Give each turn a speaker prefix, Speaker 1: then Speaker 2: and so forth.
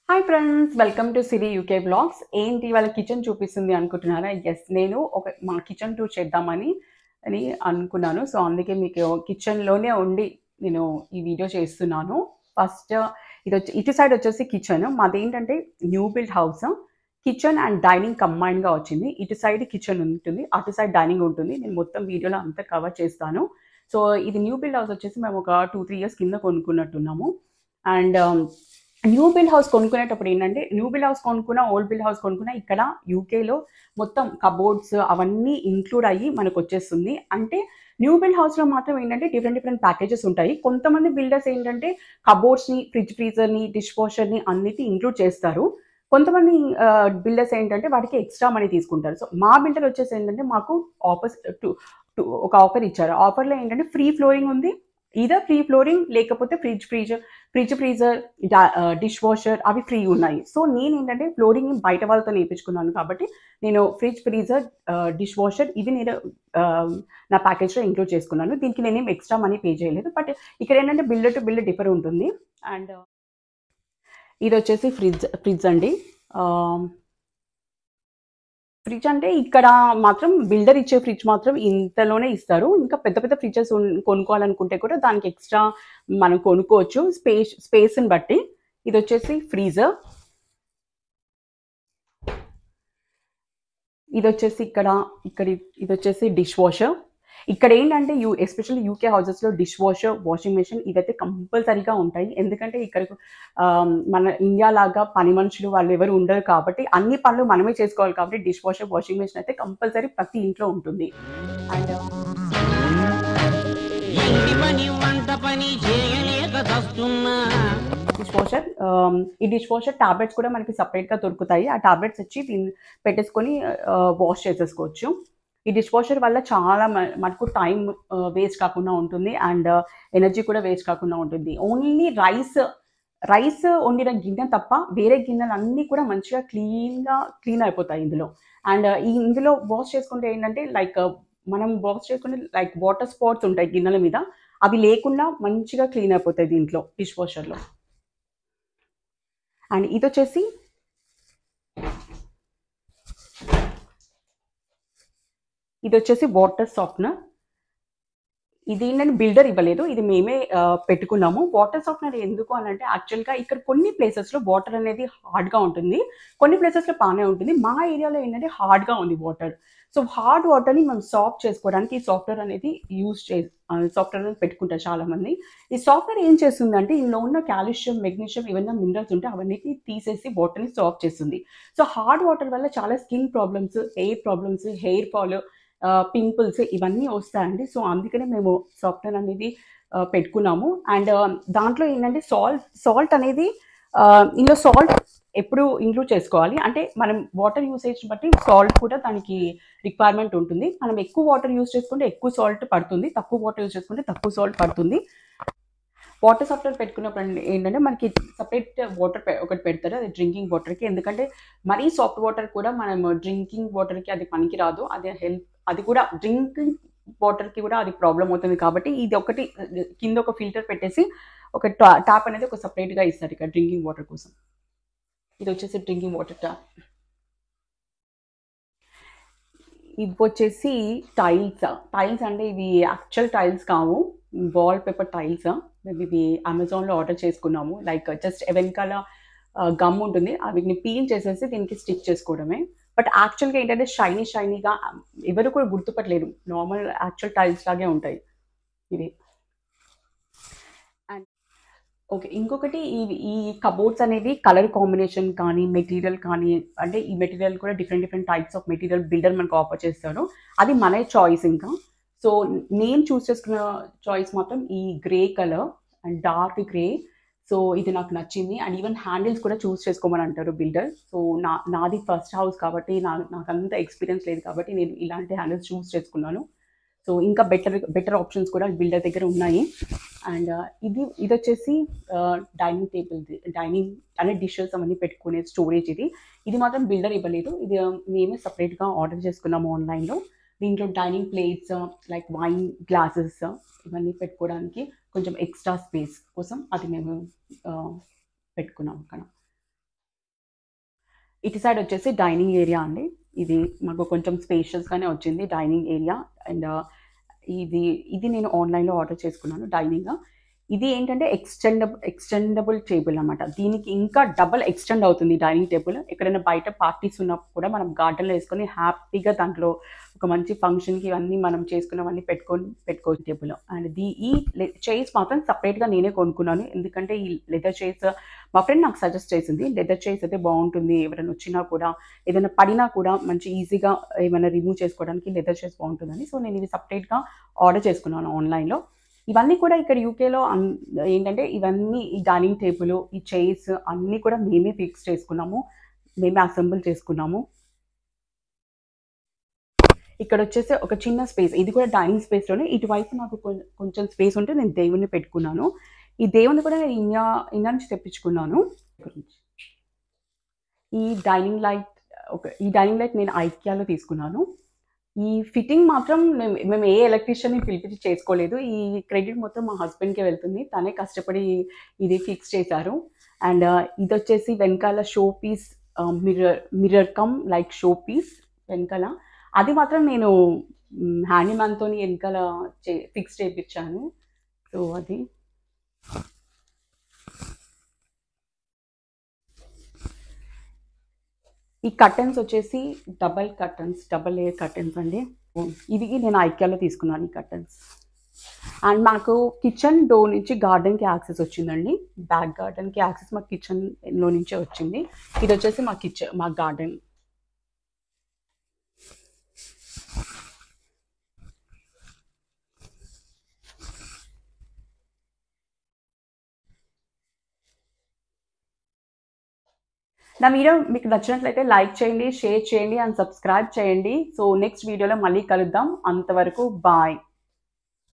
Speaker 1: hi friends welcome to Siri UK blogs ఏంటి వాళ్ళ kitchen చూపిస్తుంది అనుకుంటున్నారా ఎస్ నేను ఒక మా కిచెన్ టూర్ చేద్దామని అని అనుకున్నాను సో అందుకే మీకు కిచెన్లోనే ఉండి నేను ఈ వీడియో చేస్తున్నాను ఫస్ట్ ఇది వచ్చి ఇటు సైడ్ వచ్చేసి కిచెన్ మాది ఏంటంటే new build house kitchen and dining కంబైన్గా వచ్చింది ఇటు సైడ్ కిచెన్ ఉంటుంది అటు సైడ్ డైనింగ్ ఉంటుంది నేను మొత్తం వీడియోలో అంతా కవర్ చేస్తాను సో ఇది న్యూ బిల్డ్ హౌస్ వచ్చేసి మేము ఒక టూ త్రీ ఇయర్స్ కింద కొనుక్కున్నట్టున్నాము అండ్ న్యూ బిల్డ్ హౌస్ కొనుక్కునేటప్పుడు ఏంటంటే న్యూ బిల్డ్ హౌస్ కొనుక్కున్న ఓల్డ్ బిల్డ్ హౌస్ కొనుక్కున్న ఇక్కడ యూకేలో మొత్తం కబోర్డ్స్ అవన్నీ ఇంక్లూడ్ అయ్యి మనకు వచ్చేస్తుంది అంటే న్యూ బిల్డ్ హౌస్లో మాత్రం ఏంటంటే డిఫరెంట్ డిఫరెంట్ ప్యాకేజెస్ ఉంటాయి కొంతమంది బిల్డర్స్ ఏంటంటే కబోర్డ్స్ని ఫ్రిడ్జ్ ఫ్రీజర్ని డిష్ వాషర్ని అన్నిటి ఇంక్లూడ్ చేస్తారు కొంతమంది బిల్డర్స్ ఏంటంటే వాటికి ఎక్స్ట్రా మనీ తీసుకుంటారు సో మా బిల్డర్ వచ్చేసి ఏంటంటే మాకు ఆఫర్ ఒక ఆఫర్ ఇచ్చారు ఆఫర్లో ఏంటంటే ఫ్రీ ఫ్లోరింగ్ ఉంది ఇదర్ ఫ్రీ ఫ్లోరింగ్ లేకపోతే fridge freezer fridge freezer dishwasher అవి ఫ్రీ ఉన్నాయి సో నేను ఏంటంటే ఫ్లోరింగ్ బయట వాళ్ళతో నేర్పించుకున్నాను కాబట్టి నేను ఫ్రిడ్జ్ ఫ్రీజర్ డిష్ వాషర్ ఇవి నేను ఆ, నా ప్యాకేజ్లో ఇంక్లూడ్ చేసుకున్నాను దీనికి నేనేం ఎక్స్ట్రా మనీ పే చేయలేదు బట్ ఇక్కడ ఏంటంటే బిల్డర్ టు బిల్డర్ డిఫర్ ఉంటుంది అండ్ ఇది వచ్చేసి ఫ్రిడ్జ్ ఫ్రిడ్జ్ అండి ఫ్రిడ్జ్ అంటే ఇక్కడ మాత్రం బిల్డర్ ఇచ్చే ఫ్రిడ్జ్ మాత్రం ఇంతలోనే ఇస్తారు ఇంకా పెద్ద పెద్ద ఫ్రిడ్జెస్ కొనుక్కోవాలనుకుంటే కూడా దానికి ఎక్స్ట్రా మనం కొనుక్కోవచ్చు స్పేస్ స్పేస్ని బట్టి ఇది వచ్చేసి ఫ్రీజర్ ఇది వచ్చేసి ఇక్కడ ఇక్కడ ఇది వచ్చేసి డిష్ వాషర్ ఇక్కడ ఏంటంటే యూ ఎస్పెషల్లీ యూకే హౌసెస్లో డిష్ వాషర్ వాషింగ్ మెషిన్ ఇవైతే కంపల్సరీగా ఉంటాయి ఎందుకంటే ఇక్కడ మన ఇండియా లాగా పని మనుషులు వాళ్ళు ఎవరు ఉండరు కాబట్టి అన్ని పనులు మనమే చేసుకోవాలి కాబట్టి డిష్ వాషర్ వాషింగ్ మెషిన్ అయితే కంపల్సరీ ప్రతి ఇంట్లో ఉంటుంది అండ్
Speaker 2: ఇంటి పని వంట పని చేయలేక చస్తున్నా
Speaker 1: డిష్ వాషర్ ఈ డిష్ వాషర్ టాబ్లెట్స్ కూడా మనకి సపరేట్గా దొరుకుతాయి ఆ టాబ్లెట్స్ వచ్చి దీన్ని పెట్టేసుకొని వాష్ చేసేసుకోవచ్చు ఈ డిష్ వాషర్ వల్ల చాలా మ- మనకు టైం వేస్ట్ కాకుండా ఉంటుంది అండ్ ఎనర్జీ కూడా వేస్ట్ కాకుండా ఉంటుంది ఓన్లీ రైస్ రైస్ వండిన గిన్నె తప్ప వేరే గిన్నెలు అన్నీ కూడా మంచిగా క్లీన్గా క్లీన్ అయిపోతాయి ఇందులో అండ్ ఈ ఇందులో వాష్ చేసుకుంటే ఏంటంటే లైక్ మనం వాష్ చేసుకుంటే లైక్ వాటర్ స్పాట్స్ ఉంటాయి గిన్నెల మీద అవి లేకుండా మంచిగా క్లీన్ అయిపోతాయి దీంట్లో డిష్ వాషర్లో అండ్ ఇది వచ్చేసి ఇది వచ్చేసి వాటర్ సాఫ్ట్నర్ ఇది ఏంటంటే బిల్డర్ ఇవ్వలేదు ఇది మేమే ఆ, పెట్టుకున్నాము వాటర్ సాఫ్ట్నర్ ఎందుకు అని అంటే యాక్చువల్గా ఇక్కడ కొన్ని ప్లేసెస్లో వాటర్ అనేది హార్డ్గా ఉంటుంది కొన్ని ప్లేసెస్లో బాగానే ఉంటుంది మా ఏరియాలో ఏంటంటే హార్డ్గా ఉంది వాటర్ సో హార్డ్ వాటర్ని మనం సాఫ్ట్ చేసుకోవడానికి ఈ సాఫ్ట్వేర్ అనేది యూజ్ చే సాఫ్ట్వేర్ అనేది పెట్టుకుంటారు చాలామంది ఈ సాఫ్ట్వేర్ ఏం చేస్తుందంటే ఇందులో ఉన్న కాల్షియం మెగ్నీషియం ఏమైనా మినరల్స్ ఉంటే అవన్నీ తీసేసి వాటర్ని సాఫ్ట్ చేస్తుంది సో హార్డ్ వాటర్ వల్ల చాలా skin problems air problems hair fall pimples ఇవన్నీ వస్తాయండి సో అందుకనే మేము సాఫ్ట్వేర్ అనేది ఆ, పెట్టుకున్నాము అండ్ దాంట్లో ఏంటంటే సాల్ట్ సాల్ట్ అనేది ఆ, ఇందులో సాల్ట్ ఎప్పుడు ఇంక్లూడ్ చేసుకోవాలి అంటే మనం వాటర్ యూసేజ్ బట్టి సాల్ట్ కూడా దానికి రిక్వైర్మెంట్ ఉంటుంది మనం ఎక్కువ వాటర్ యూస్ చేసుకుంటే ఎక్కువ సాల్ట్ పడుతుంది తక్కువ వాటర్ యూస్ చేసుకుంటే తక్కువ సాల్ట్ పడుతుంది వాటర్ సాఫ్ట్వేర్ పెట్టుకున్నప్పుడు ఏంటంటే మనకి సపరేట్ వాటర్ ఒకటి పెడతారు అది డ్రింకింగ్ వాటర్కి ఎందుకంటే మరీ సాఫ్ట్ వాటర్ కూడా మనం డ్రింకింగ్ వాటర్కి అది పనికి రాదు అది హెల్ప్ అది కూడా డ్రింకింగ్ వాటర్కి కూడా అది ప్రాబ్లం అవుతుంది కాబట్టి ఇది ఒకటి కింద ఒక ఫిల్టర్ పెట్టేసి ఒక ట్యాప్ అనేది ఒక సపరేట్గా ఇస్తారు ఇక్కడ డ్రింకింగ్ వాటర్ కోసం ఇది వచ్చేసి డ్రింకింగ్ వాటర్ ట్యాప్ ఇవి వచ్చేసి టైల్స్ టైల్స్ అంటే ఇవి యాక్చువల్ టైల్స్ కావు వాల్ పేపర్ టైల్స్ మేము ఇవి అమెజాన్లో ఆర్డర్ చేసుకున్నాము లైక్ జస్ట్ వెనకాల గమ్ ఉంటుంది వీటిని పీల్ చేసేసి దీనికి స్టిచ్ చేసుకోవడమే బట్ యాక్చువల్గా ఏంటంటే షైనీ షైనీగా ఎవరు కూడా గుర్తుపట్టలేరు నార్మల్ యాక్చువల్ టైల్స్ లాగే ఉంటాయి ఇవి అండ్ ఓకే ఇంకొకటి ఈ ఈ కబోర్డ్స్ అనేవి కలర్ కాంబినేషన్ కానీ మెటీరియల్ కానీ అంటే ఈ మెటీరియల్ కూడా different different types of material builder మనకు ఆఫర్ చేస్తాడు అది మన చాయిస్ ఇంకా సో నేను చూస్ చేసుకున్న చాయిస్ మాత్రం ఈ grey colour and dark grey so ఇది నాకు నచ్చింది అండ్ ఈవెన్ హ్యాండిల్స్ కూడా చూస్ చేసుకోమని అంటారు బిల్డర్ సో నా నాది ఫస్ట్ హౌస్ కాబట్టి నా నాకు అంత ఎక్స్పీరియన్స్ లేదు కాబట్టి నేను ఇలాంటి హ్యాండిల్స్ చూస్ చేసుకున్నాను సో ఇంకా బెటర్ బెటర్ ఆప్షన్స్ కూడా బిల్డర్ దగ్గర ఉన్నాయి అండ్ ఇది ఇది వచ్చేసి డైనింగ్ టేబుల్ డైనింగ్ అనే డిషెస్ అవన్నీ పెట్టుకునే స్టోరేజ్ ఇది ఇది మాత్రం బిల్డర్ ఇవ్వలేదు ఇది మేమే సపరేట్గా ఆర్డర్ చేసుకున్నాము ఆన్లైన్లో దీంట్లో dining plates like wine glasses ఇవన్నీ పెట్టుకోవడానికి కొంచెం ఎక్స్ట్రా స్పేస్ కోసం అది మేము ఆ, పెట్టుకున్నాం అక్కడ ఇటు సైడ్ వచ్చేసి డైనింగ్ ఏరియా అండి ఇది మాకు కొంచెం స్పేషియస్గానే వచ్చింది డైనింగ్ ఏరియా అండ్ ఇది ఇది నేను ఆన్లైన్లో ఆర్డర్ చేసుకున్నాను డైనింగ్ ఇది ఏంటంటే ఎక్స్టెండబుల్ ఎక్స్టెండబుల్ టేబుల్ అనమాట దీనికి ఇంకా డబల్ ఎక్స్టెండ్ అవుతుంది డైనింగ్ టేబుల్ ఎక్కడైనా బయట పార్టీస్ ఉన్నప్పుడు కూడా మనం గార్డెన్లో వేసుకొని హ్యాపీగా దాంట్లో ఒక మంచి ఫంక్షన్కి ఇవన్నీ మనం చేసుకున్నవన్నీ పెట్టుకొని పెట్టుకోవచ్చు టేబుల్ అండ్ ది ఈ చైర్స్ మాత్రం సపరేట్గా నేనే కొనుక్కున్నాను ఎందుకంటే ఈ లెదర్ చైర్స్ మా ఫ్రెండ్ నాకు సజెస్ట్ చేసింది లెదర్ చైర్స్ అయితే బాగుంటుంది ఎవరైనా వచ్చినా కూడా ఏదైనా పడినా కూడా మంచి ఈజీగా ఏమైనా రిమూవ్ చేసుకోవడానికి లెదర్ చైర్స్ బాగుంటుందని సో నేను ఇవి సపరేట్గా ఆర్డర్ చేసుకున్నాను ఆన్లైన్లో ఇవన్నీ కూడా ఇక్కడ యూకేలో ఏంటంటే ఇవన్నీ ఈ డైనింగ్ టేబుల్ ఈ చైర్స్ అన్నీ కూడా మేమే ఫిక్స్ చేసుకున్నాము మేమే అసెంబుల్ చేసుకున్నాము ఇక్కడ వచ్చేసి ఒక చిన్న స్పేస్ ఇది కూడా డైనింగ్ స్పేస్లోనే ఇటువైపు నాకు కొం- కొంచెం స్పేస్ ఉంటే నేను దేవుణ్ణి పెట్టుకున్నాను ఈ దేవుని కూడా నేను ఇండియా ఇండియా నుంచి తెప్పించుకున్నాను ఈ డైనింగ్ లైట్ ఒక ఈ డైనింగ్ లైట్ నేను ఐక్యాలో తీసుకున్నాను ఈ ఫిట్టింగ్ మాత్రం మేము మేము ఏ ఎలక్ట్రీషియన్ని పిలిపించి చేసుకోలేదు ఈ క్రెడిట్ మొత్తం మా హస్బెండ్కే వెళ్తుంది తనే కష్టపడి ఇది ఫిక్స్ చేశారు అండ్ ఇది వచ్చేసి వెనకాల showpiece mirror mirror come like showpiece వెనకాల అది మాత్రం నేను హ్యాండీమ్యాన్తో వెనకాల చే ఫిక్స్ చేయించాను సో అది ఈ కర్టన్స్ వచ్చేసి double curtains double layer curtains అండి ఇది నేను ఐక్యాలో తీసుకున్నాను ఈ కర్టన్స్ అండ్ మాకు కిచెన్ డోర్ నుంచి గార్డెన్కి యాక్సెస్ వచ్చిందండి బ్యాక్ గార్డెన్కి యాక్సెస్ మా కిచెన్లో నుంచే వచ్చింది ఇది వచ్చేసి మా కిచెన్ మా గార్డెన్ నా వీడియో మీకు నచ్చినట్లయితే లైక్ చేయండి షేర్ చేయండి అండ్ సబ్స్క్రైబ్ చేయండి సో నెక్స్ట్ వీడియోలో మళ్ళీ కలుద్దాం అంతవరకు బాయ్